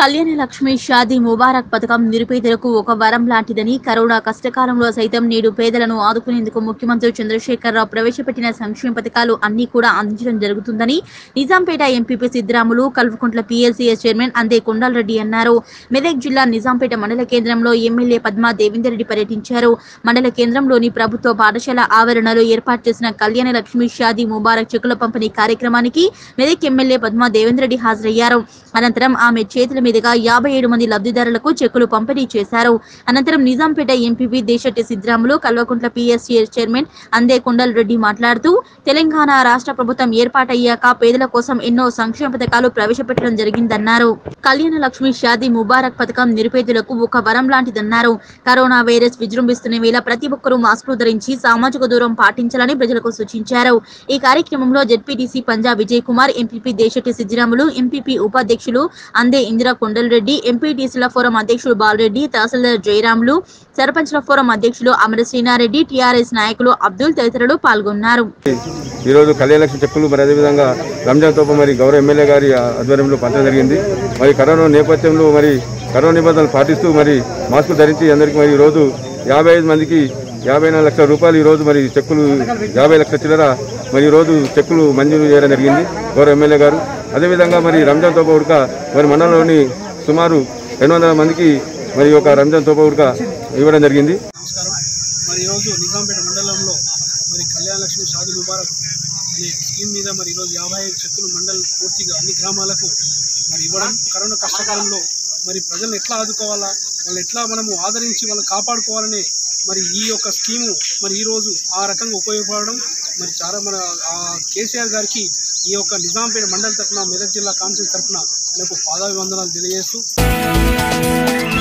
కళ్యాణ లక్ష్మి షాదీ ముబారక్ పథకం నిరుపేదలకు ఒక వరం లాంటిదని కరోనా కష్టకాలంలో సైతం నేడు పేదలను ఆదుకునేందుకు ముఖ్యమంత్రి చంద్రశేఖరరావు ప్రవేశపెట్టిన సంక్షేమ పథకాలు అన్ని కూడా అందించడం జరుగుతుందని Nizampet MPP Siddiramulu Kalvakuntla PLCS chairman Ande Kondalareddy అన్నారు మెదక్ జిల్లా నిజాంపేట మండల కేంద్రంలో ఎమ్మెల్యే పద్మా దేవేందర్ రెడ్డి పర్యటించారు మండల కేంద్రంలోని ప్రభుత్వ పాఠశాల ఆవరణలో ఏర్పాటు చేసిన కళ్యాణ లక్ష్మి షాదీ ముబారక్ చెక్కుల పంపిణీ కార్యక్రమానికి మెదక్ ఎమ్మెల్యే పద్మా దేవేందర్ రెడ్డి హాజరయ్యారు అనంతరం ఆమె చేతుల మీదుగా యాభై ఏడు మంది లబ్ధిదారులకు చెక్కులు పంపిణీ చేశారు అనంతరం Nizampet MPP Desetti Sidramulu Kalvakuntla PSCS chairman Ande Kondal Reddy మాట్లాడుతూ తెలంగాణ రాష్ట్ర ప్రభుత్వం ఏర్పాటయ్యాక పేదల కోసం ఎన్నో సంక్షేమ పథకాలు ప్రవేశపెట్టడం జరిగిందన్నారు కళ్యాణ లక్ష్మి షాదీ ముబారక్ పథకం నిరుపేదలకు ఒక వరం లాంటిదన్నారు కరోనా వైరస్ విజృంభిస్తున్న వేళ ప్రతి ఒక్కరూ మాస్కులు ధరించి సామాజిక దూరం పాటించాలని ప్రజలకు సూచించారు ఈ కార్యక్రమంలో ZPTC Punjab Vijay Kumar MPP Desetti Siddiramulu MPP ఉపాధ్యక్షులు అందే ఇందిరా కొండల్ రెడ్డి ఎంపీటీసీల ఫోరం అధ్యక్షుడు బాలరెడ్డి తహసీల్దార్ జయరాములు సర్పంచ్ల ఫోరం అధ్యక్షులు అమర శ్రీనారెడ్డి టీఆర్ఎస్ నాయకులు అబ్దుల్ తదితరులు పాల్గొన్నారు ఈరోజు కళ్యాణలక్ష్మి చెక్కులు మరి అదేవిధంగా రంజాన్ తోప మరి గౌరవ ఎమ్మెల్యే గారి ఆధ్వర్యంలో పంచడం జరిగింది మరి కరోనా నేపథ్యంలో మరి కరోనా నిబంధనలు పాటిస్తూ మరి మాస్కులు ధరించి అందరికీ మరి ఈరోజు యాభై ఐదు మందికి యాభై నాలుగు లక్షల రూపాయలు ఈరోజు మరి చెక్కులు యాభై లక్షల చిల్లర మరి ఈరోజు చెక్కులు మంజూరు చేయడం జరిగింది గౌరవ ఎమ్మెల్యే గారు అదేవిధంగా మరి రంజాన్ తోప ఉడక మరి మండలంలోని సుమారు రెండు వందల మందికి మరి ఒక రంజాన్ తోప ఉడక ఇవ్వడం జరిగింది నమస్కారం మరి ఈరోజు నిజాంపేట మండలంలో మరి కళ్యాణ లక్ష్మి షాది ముబారక్ అనే స్కీమ్ మీద మరి ఈరోజు యాభై ఐదు చెక్కులు మండల్ పూర్తిగా అన్ని గ్రామాలకు మరి ఇవ్వడం కరోనా కష్టకాలంలో మరి ప్రజలను ఎట్లా ఆదుకోవాలా వాళ్ళు ఎట్లా మనము ఆదరించి వాళ్ళని కాపాడుకోవాలనే మరి ఈ యొక్క స్కీము మరి ఈరోజు ఆ రకంగా ఉపయోగపడడం మరి చాలా మన ఆ కేసీఆర్ గారికి ఈ యొక్క నిజాంపేట మండలి తరఫున మెదక్ జిల్లా కాన్సల్ తరఫున మనకు పాదాభివందనాలు తెలియజేస్తూ